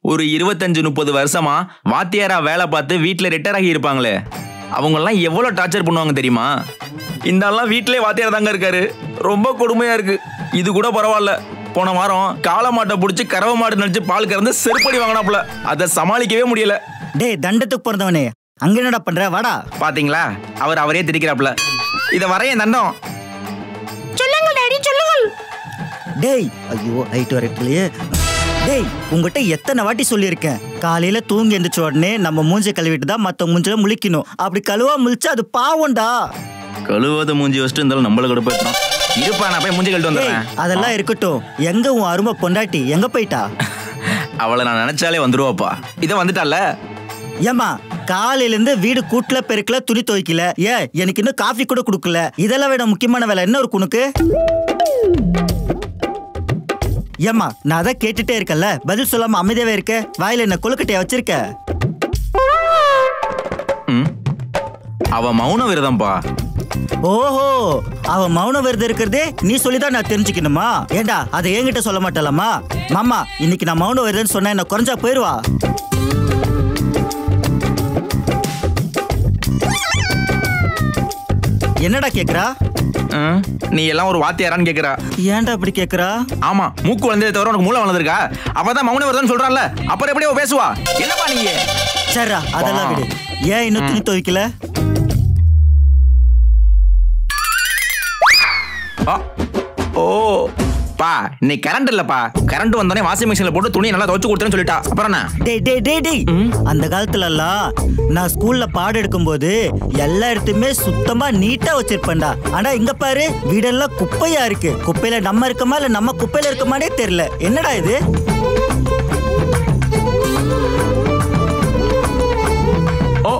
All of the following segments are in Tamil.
ஒரு இருபத்தஞ்சு முப்பது வருஷமா வாத்தியாரா வேலை பார்த்து வீட்டில் ரிட்டையர் ஆகி இருப்பாங்களே அவங்கெல்லாம் எவ்வளோ டார்ச்சர் பண்ணுவாங்க தெரியுமா இந்த ஆள்லாம் வீட்டிலே வாத்தியார் தாங்க இருக்காரு ரொம்ப கொடுமையா இருக்கு இது கூட பரவாயில்ல போன வாரம் காளை மாட்டை பிடிச்சி கறவை மாடு நடிச்சு பால் கறந்து செருப்படி வாங்கினாப்புல அதை சமாளிக்கவே முடியல டேய் தண்டத்துக்கு பிறந்தவனே அங்க என்னடா பண்ற வாடா பாத்தீங்களா அவர் அவரே திரிக்கிறாப்புல இதை வரைய தண்டம் சொல்லுங்கள் டாடி சொல்லுங்கள் டேய் ஐயோ ஹைட் வரட்டுலையே டேய் உங்ககிட்ட எத்தனை வாட்டி சொல்லியிருக்கேன் காலையில தூங்கி எந்திரிச்ச உடனே நம்ம மூஞ்சை கழுவிட்டு தான் மத்த மூஞ்சில முழிக்கணும் அப்படி கழுவா முழிச்சா அது பாவம்டா கழுவாத மூஞ்சி வச்சுட்டு இருந்தாலும் நம்மள கடுப்பேற்றோம் இருப்பா நான் போய் மூஞ்சி கழிட்டு டேய் வந்துடுறேன் அதெல்லாம் இருக்கட்டும் எங்க உன் அருமை பொண்டாட்டி எங்க போயிட்டா அவளை நான் நினைச்சாலே வந்துருவாப்பா இதை வந்துட்டால ஏமா காலையில இருந்து வீடு கூட்டல பெருக்கல துணி துவைக்கல ஏ எனக்கு இன்னும் காஃபி கூட கொடுக்கல இதெல்லாம் விட முக்கியமான வேலை என்ன இருக்கு உனக்கு ஏம்மா நான் அதான் கேட்டுட்டே இருக்கேன்ல பதில் சொல்லாம அமைதியாவே இருக்க வாயில என்ன கொழுக்கட்டையா வச்சிருக்க ம் அவ மௌன விரதம்பா ஓஹோ அவ மௌன விரதம் இருக்கிறதே நீ சொல்லிதான் நான் தெரிஞ்சுக்கணுமா ஏண்டா அதை என்கிட்ட சொல்ல மாட்டலாமா மாமா இன்னைக்கு நான் மௌன விரதம்னு சொன்னா என்ன குறைஞ்சா போயிருவா என்னடா கேக்குறா ம், நீ எல்லாம் ஒரு வாத்தியாரான்னு கேக்குறா ஏன்டா இப்படி கேக்குறா ஆமா மூக்கு வளர்ந்ததை தவிர உனக்கு மூளை வளர்ந்துருக்கா அவதான் மௌன விரதம் சொல்றான்ல அப்புறம் எப்படி அவ பேசுவா என்னப்பா நீங்க சரிடா அதெல்லாம் விடு ஏன் இன்னும் துணி துவைக்கல ஆ, ஓ பா இன்னைக்கு கரண்ட் இல்லப்பா கரண்ட் வந்தோடனே வாஷிங் மிஷின்ல போட்டு துணியை நல்லா துவச்சு கொடுத்துன்னு சொல்லிட்டா அப்புறம் என்ன டேய் டேய் டேய் டேய் அந்த காலத்துல எல்லாம் நான் ஸ்கூல்ல பாடம் எடுக்கும்போது எல்லா இடத்தையுமே சுத்தமா நீட்டா வச்சிருப்பேன்டா ஆனா இங்க பாரு வீடெல்லாம் குப்பையா இருக்கு குப்பையில நம்ம இருக்கமா இல்ல நம்ம குப்பையில இருக்கமானே தெரியல என்னடா இது ஓ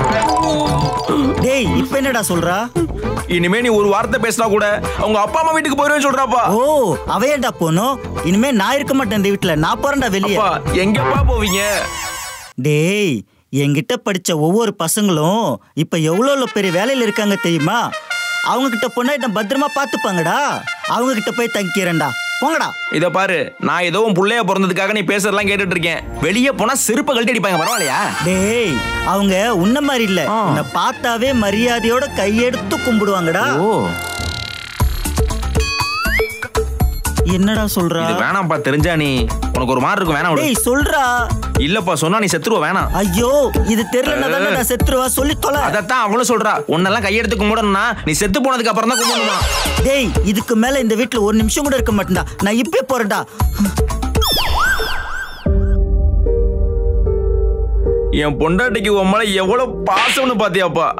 டேய் இப்ப என்னடா சொல்றா இனிமே நீ ஒரு வார்த்தை பேசினா கூட அவங்க அப்பா அம்மா வீட்டுக்கு போயிருவேன்னு சொல்றாப்பா ஓ அவையேண்டா போனோம் இனிமே நான் இருக்க மாட்டேன் இந்த வீட்டுல நான் போறேன்டா வெளியே அப்பா எங்கப்பா போவீங்க டேய் என்கிட்ட படிச்ச ஒவ்வொரு பசங்களும் இப்ப எவ்வளோ பெரிய வேலையில இருக்காங்க தெரியுமா அவங்க கிட்ட போனா என்ன பத்திரமா பாத்துப்பாங்கடா அவங்க கிட்ட போய் தங்கிக்கிறேன்டா போங்கடா இத பாரு நான் ஏதோ உன் புள்ளைய பிறந்ததுக்காக நீ பேசுறதெல்லாம் கேட்டுட்டு இருக்கேன் வெளியே போனா செருப்பை கழட்டி அடிப்பாங்க பரவாயில்லையா டேய் அவங்க உன்ன மாதிரி இல்ல ஆ. உன்னை பார்த்தாவே மரியாதையோட கையெடுத்து கும்பிடுவாங்கடா ஓ என்னடா சொல்றா இது வேணாம்ப்பா தெரிஞ்சா நீ உனக்கு ஒரு மாதிரி இருக்கும் வேணாம் விடு. டேய் சொல்றா இல்லப்பா சொன்னா நீ செத்துருவ வேணாம் ஐயோ இது தெரியலன்னா தானே நான் செத்துருவா சொல்லி தொலை அதத்தான் அவளும் சொல்றா உன்னெல்லாம் கையெடுத்து கும்பிடணும்னா நீ செத்து போனதுக்கு அப்புறம் தான் கும்பிடணும் டேய் இதுக்கு மேல இந்த வீட்ல ஒரு நிமிஷம் கூட இருக்க மாட்டேன்டா நான் இப்பே போறேன்டா என் பொண்டாட்டிக்கு உன் மேல எவ்வளவு பாசம்னு பாத்தியாப்பா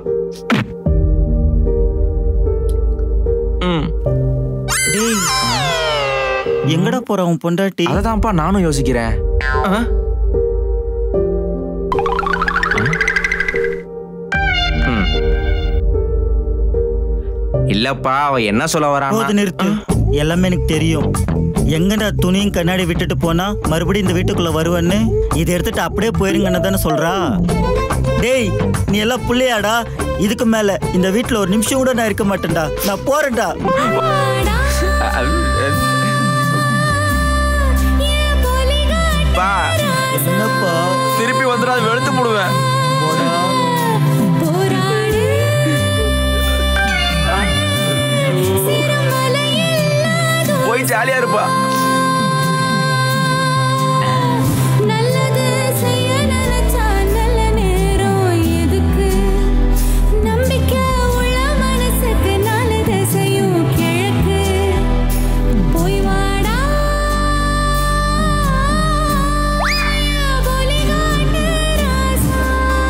ம் டேய் எங்கடா போற உன் பொண்டாட்டி அததான்ப்பா நானும் யோசிக்கிறேன் ஆ? ம். இல்லப்பா அவ என்ன சொல்ல போது வரான் நிறுத்து எல்லாமே எனக்கு தெரியும் எங்கடா துணியும் கண்ணாடி விட்டுட்டு போனா மறுபடியும் இந்த வீட்டுக்குள்ள வருவேன்னு இதை எடுத்துட்டு அப்படியே போயிருங்கன்னு தானே சொல்றா டேய் நீ எல்லாம் புள்ளையாடா இதுக்கு மேல இந்த வீட்டுல ஒரு நிமிஷம் கூட நான் இருக்க மாட்டேன்டா நான் போறேன்டா பா என்னப்பா திருப்பி வந்துடும் அதை வெளுத்து போடுவேன் போடா போய் ஜாலியா இருப்பா நல்லது செய்ய நினைச்சா நல்ல நேரம் எதுக்கு நம்பிக்கை உள்ள மனசுக்கு நாலு திசையும் கிழக்கு போய் வாடா பொலி காட்டு ராசா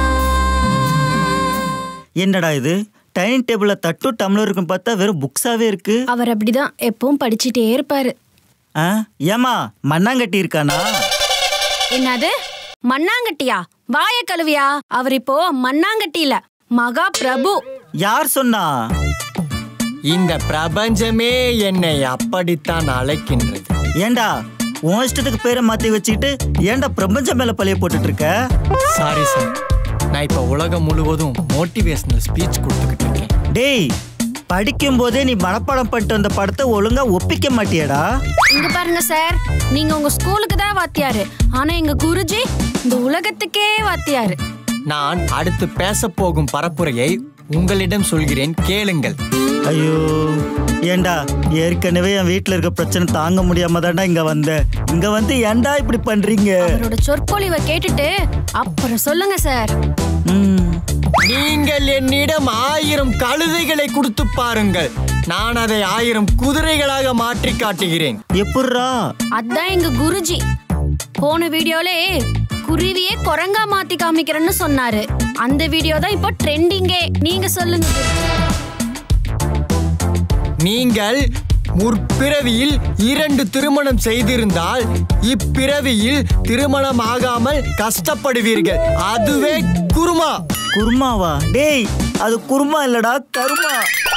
என்னடா இது டைனிங் டேபிள்ல தட்டு டம்ளர் இருக்கும் பார்த்தா வெறும் புக்ஸாவே இருக்கு அவர் அப்படிதான் எப்பவும் படிச்சுட்டே இருப்பாரு ஆ ஏமா மண்ணாங்கட்டி இருக்கானா என்னது மண்ணாங்கட்டியா வாய கழுவியா அவர் இப்போ மண்ணாங்கட்டி இல்ல மகா பிரபு யார் சொன்னா இந்த பிரபஞ்சமே என்னை அப்படித்தான் அழைக்கின்றது ஏண்டா உன் இஷ்டத்துக்கு பேரை மாத்தி வச்சுக்கிட்டு ஏன்டா பிரபஞ்சம் மேல பழைய போட்டுட்டு இருக்க சாரி சார் நான் இப்போ உலகம் முழுவதும் மோட்டிவேஷனல் ஸ்பீச் கொடுத்துக்கிட்டு இருக்கேன் டேய் படிக்கும் போதே நீ மனப்பாடம் பண்ணிட்டு வந்த படத்தை ஒழுங்கா ஒப்பிக்க மாட்டியடா இங்க பாருங்க சார் நீங்க உங்க ஸ்கூலுக்கு தான் வாத்தியாரு ஆனா எங்க குருஜி இந்த உலகத்துக்கே வாத்தியாரு நான் அடுத்து பேச போகும் பரப்புரையை உங்களிடம் சொல்கிறேன் கேளுங்கள் ஐயோ ஏண்டா ஏற்கனவே என் வீட்டில் இருக்க பிரச்சனை தாங்க முடியாம தான்டா இங்க வந்தேன் இங்க வந்து ஏன்டா இப்படி பண்றீங்க அவரோட சொற்பொழிவை கேட்டுட்டு அப்புறம் சொல்லுங்க சார் ம், நீங்கள் என்னிடம் ஆயிரம் கழுதைகளை கொடுத்து பாருங்கள் நான் அதை ஆயிரம் குதிரைகளாக மாற்றி காட்டுகிறேன் எப்புட்றா அதான் எங்க குருஜி போன வீடியோலே குருவியே குரங்கா மாத்தி காமிக்கிறேன்னு சொன்னாரு அந்த வீடியோ தான் இப்போ ட்ரெண்டிங்கே நீங்க சொல்லுங்க குருஜி. நீங்கள் முற்பிறவியில் இரண்டு திருமணம் செய்திருந்தால் இப்பிறவியில் திருமணம் ஆகாமல் கஷ்டப்படுவீர்கள் அதுவே குருமா குருமாவா டேய் அது குருமா இல்லடா கருமா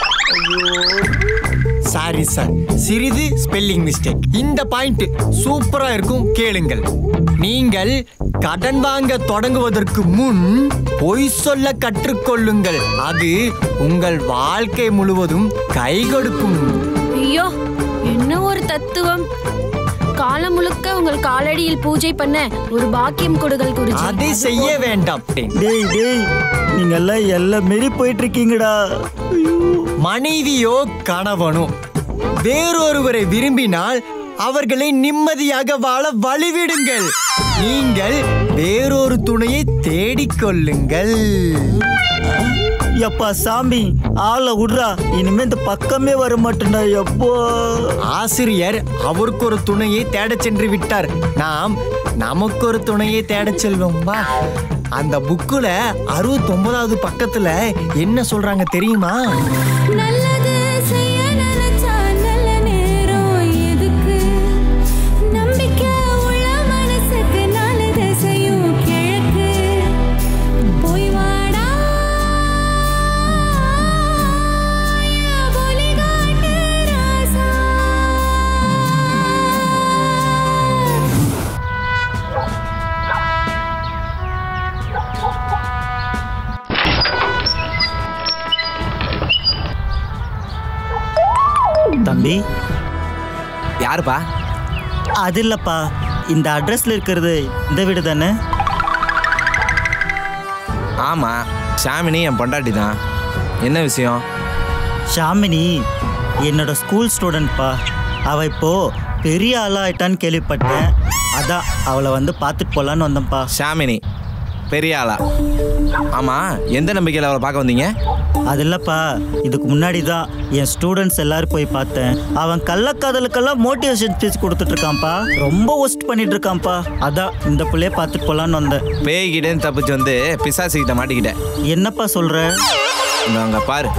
சாரி சார் சிறிது ஸ்பெல்லிங் மிஸ்டேக் இந்த பாயிண்ட் சூப்பரா இருக்கும் கேளுங்கள் நீங்கள் கடன் வாங்க தொடங்குவதற்கு முன் பொய் சொல்ல கற்றுக்கொள்ளுங்கள் அது உங்கள் வாழ்க்கை முழுவதும் கை கொடுக்கும் ஐயோ என்ன ஒரு தத்துவம் காலம் முழுக்க உங்கள் காலடியில் பூஜை பண்ண ஒரு பாக்கியம் கொடுங்கள் குருஜி அதை செய்ய வேண்டாம் டேய் டேய் நீங்க எல்லாம் எல்லாம் மீறி போயிட்டு இருக்கீங்கடா ஐயோ. மனைவியோ கணவனோ வேறொருவரை விரும்பினால் அவர்களை நிம்மதியாக வாழ வழிவிடுங்கள் நீங்கள் வேறொரு துணையை தேடிக்கொள்ளுங்கள் எப்பா சாமி ஆளை விடுறா இனிமே இந்த பக்கமே வர மாட்டேன்டா எப்போ ஆசிரியர் அவருக்கு ஒரு துணையை தேடச் சென்று விட்டார் நாம் நமக்கு ஒரு துணையை தேடச் செல்வோம் வா அந்த புக்குல அறுபத்தொன்பதாவது பக்கத்துல என்ன சொல்றாங்க தெரியுமா நல்லது செய்ய நினைச்சா நல்ல நேரம் எதுக்கு நம்பிக்கை உள்ள மனசுக்கு நாலு திசையும் கிழக்கு போய் வாடா என் பொலிகாட்டு ராசா தம்பி யாருப்பா அது இல்லப்பா இந்த அட்ரஸ்ல இருக்கிறது இந்த வீடு தானே ஆமா சாமினி என் பொண்டாட்டி தான் என்ன விஷயம் ஷாமினி என்னோட ஸ்கூல் ஸ்டூடெண்ட்ப்பா அவ இப்போ பெரிய ஆளா ஆயிட்டான்னு கேள்விப்பட்டேன் அதான் அவளை வந்து பார்த்துட்டு போலான்னு வந்தேன்ப்பா சாமினி பெரிய ஆளா ஆமா எந்த நம்பிக்கையில் அவளை பார்க்க வந்தீங்க அது இல்லப்பா இதுக்கு முன்னாடி தான் என் ஸ்டூடெண்ட்ஸ் எல்லாரும் போய் பார்த்தேன் அவன் கள்ளக்காதலுக்கெல்லாம் மோட்டிவேஷன் ஸ்பீச் கொடுத்துட்டு இருக்கான்ப்பா ரொம்ப ஒஸ்ட் பண்ணிட்டு இருக்கான்ப்பா அதான் இந்த பிள்ளைய பார்த்துட்டு போலான்னு வந்தேன் பேய்கிட்டேன்னு தப்பிச்சு வந்து பிசாசுகிட்ட மாட்டிக்கிட்டேன் என்னப்பா சொல்ற இந்த அங்க பாரு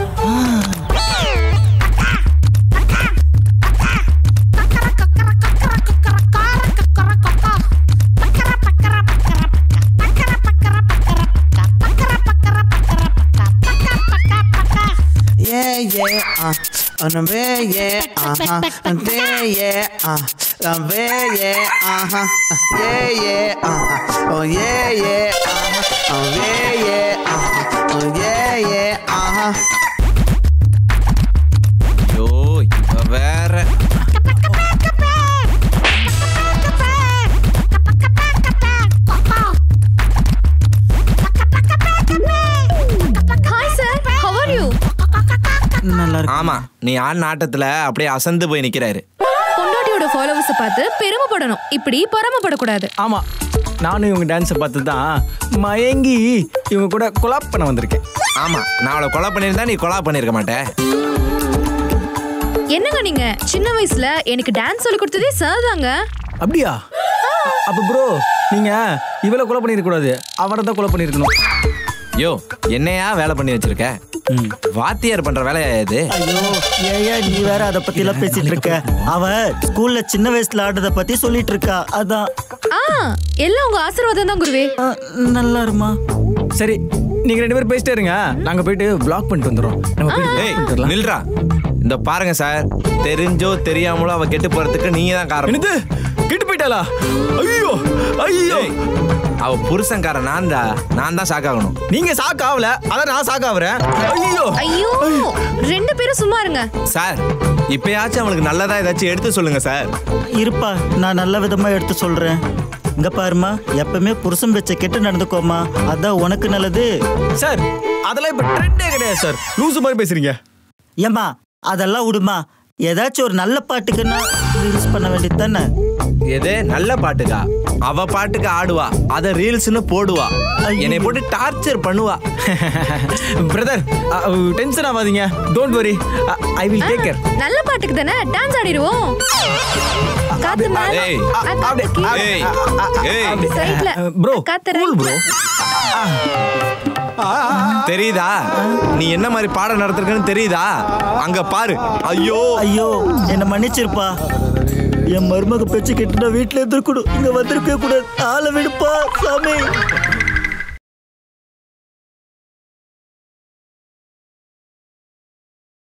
Yeah, yeah, uh, on a way, yeah, uh huh, and there, yeah, uh, on way, yeah, uh huh, yeah, yeah, uh huh, oh yeah, yeah, uh huh, oh yeah, yeah, uh huh, oh yeah, yeah, uh huh. ஐயோ இவ வேற hi sir how are you நல்லா இருக்கு ஆமா நீ ஆடின ஆட்டத்துல அப்படியே அசந்து போய் நிக்கிறாரு பொண்டாட்டியோட ஃபாலோவர்ஸை பார்த்து பெருமைப்படணும் இப்படி பொறாமப்படக்கூடாது ஆமா நானும் இவங்க டான்ஸை பார்த்து தான் மயங்கி இவங்க கூட கொலாப் பண்ண வந்திருக்கேன் ஆமா நான் அவளை கொலை பண்ணியிருந்தா நீ கொலா பண்ணிருக்க மாட்டேன் என்னங்க நீங்க சின்ன வயசுல எனக்கு டான்ஸ் சொல்லி கொடுத்ததே சார் தாங்க அப்படியா அப்ப ப்ரோ நீங்க இவளை கொலை பண்ணிருக்க கூடாது அவரை தான் கொலை பண்ணிருக்கணும் யோ என்னையா வேலை பண்ணி வச்சிருக்க வாத்தியார் பண்ற வேலையா இது ஐயோ ஏயா நீ வேற அதை பத்தி எல்லாம் பேசிட்டு இருக்க அவ ஸ்கூல்ல சின்ன வயசுல ஆடுறத பத்தி சொல்லிட்டு இருக்கா அதான் ஆ எல்லாம் உங்க ஆசீர்வாதம் தான் குருவே ஆ, நல்லா இருமா சரி நீங்க ரெண்டு பேரும் பேசிட்டே இருங்க நாங்க போயிட்டு பிளாக் பண்ணிட்டு வந்துடுறோம் நம்ம போயிட்டு block ஏய் பண்ணிட்டு வரலாம். நில்றா இந்த பாருங்க சார் தெரிஞ்சோ தெரியாமலோ அவ கெட்டு போறதுக்கு நீங்க தான் காரணம் என்னது கெட்டு போயிட்டாளா ஐயோ ஐயோ ஏய், அவ புருஷன்காரன் நான் தான் நான் தான் சாக்காகணும் நீங்க சாக்கு ஆகல அதான் நான் சாக்கு ஆகுறேன் ஐயோ ஐயோ ரெண்டு பேரும் சும்மா இருங்க சார் இப்பயாச்சும் அவளுக்கு நல்லதா ஏதாச்சும் எடுத்து சொல்லுங்க சார் இருப்பா நான் நல்ல விதமா எடுத்து சொல்றேன் இங்க பாருமா எப்பவுமே புருஷன் வச்ச கெட்டு நடந்துக்கோமா அதான் உனக்கு நல்லது சார் அதெல்லாம் இப்ப ட்ரெண்டே கிடையாது சார் லூசு மாதிரி பேசுறீங்க ஏம்மா அதெல்லாம் விடுமா ஏதாச்சும் ஒரு நல்ல பாட்டுக்குன்னா ரீல்ஸ் பண்ண வேண்டியது தானே எது நல்ல பாட்டுக்கா அவ பாட்டுக்கு ஆடுவா அத ரீல்ஸ்னு போடுவா ஐயோ. என்னை போட்டு டார்ச்சர் பண்ணுவா பிரதர் டென்ஷன் ஆகாதீங்க don't worry I will take care நல்ல பாட்டுக்கு தானே டான்ஸ் ஆடிடுவோம் காத்து மேல ஏய், ஆ, காத்து கீழே. ஏய் ஏய் சைட்ல ப்ரோ காத்து கூல் right. ப்ரோ தெரியுதா நீ என்ன மாதிரி பாடம் நடத்திருக்கன்னு தெரியுதா அங்க பாரு ஐயோ ஐயோ என்னை மன்னிச்சிருப்பா என் மருமக பேச்சு கெட்டுனா வீட்டுல இருந்திருக்கணும் இங்க வந்திருக்கவே கூடாது ஆளை விடுப்பா சாமி